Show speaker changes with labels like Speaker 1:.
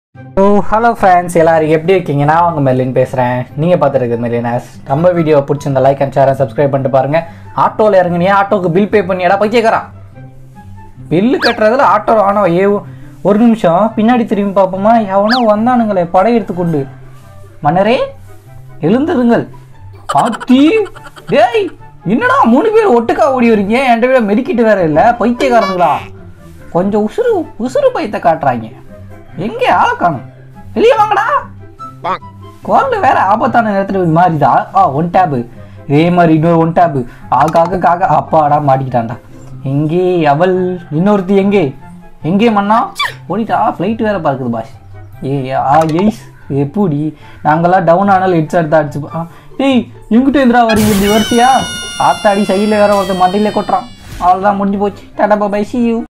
Speaker 1: ஓ hello friends எல்லாரும் எப்படி இருக்கீங்க நான் உங்கள் மெர்லின் பேசுகிறேன் நீங்கள் பார்த்துருக்குது மெர்லினாஸ் நம்ம வீடியோ பிடிச்சிருந்த லைக் அண்ட் ஷேர் சப்ஸ்கிரைப் பண்ணிட்டு பாருங்கள் ஆட்டோவில் இறங்குனியா ஆட்டோக்கு பில் பே பண்ணியாடா பைக்கேக்கறான் பில்லு கட்டுறதுல ஆட்டோ ஆனோ ஏ ஒரு நிமிஷம் பின்னாடி திரும்பி பார்ப்போமா எவனோ வந்தானுங்களே படை எடுத்துக்கொண்டு மன்னரே எழுந்ததுங்கள் ஆத்தி டேய் என்னடா மூணு பேர் ஒட்டுக்கா ஓடி வரீங்க என்கிட்ட விட மெடிக்கிட்டு வேற இல்லை பைத்தியக்காரங்களா கொஞ்சம் உசுறு உசுறு பைத்த காட்டுறாங்க எங்கே ஆளை காணும் வெளியே வாங்கடா குரல் வேற ஆபத்தான நேரத்தில் மாறிதா ஆ ஒன் டேபு இதே மாதிரி இன்னொரு ஒன் டேபு ஆகாக காக அப்பாடா மாட்டிக்கிட்டான்டா எங்கே அவள் இன்னொருத்தி எங்கே எங்கே மண்ணா ஓடிட்டா ஃப்ளைட் வேற பார்க்குது பாஷ் ஏ ஆ எய்ஸ் எப்படி நாங்களாம் டவுன் ஆனாலும் ஹெட்ஸ் எடுத்து அடிச்சு பா- ஆ, ஏய் எங்கிட்ட எந்திரா வரீங்க இப்படி வரிசையா ஆத்தாடி சைடில் வேற ஒருத்தர் மண்டையில கொட்டுறான் அவ்வளோதான் முடிஞ்சு போச்சு டாடா பை சி யூ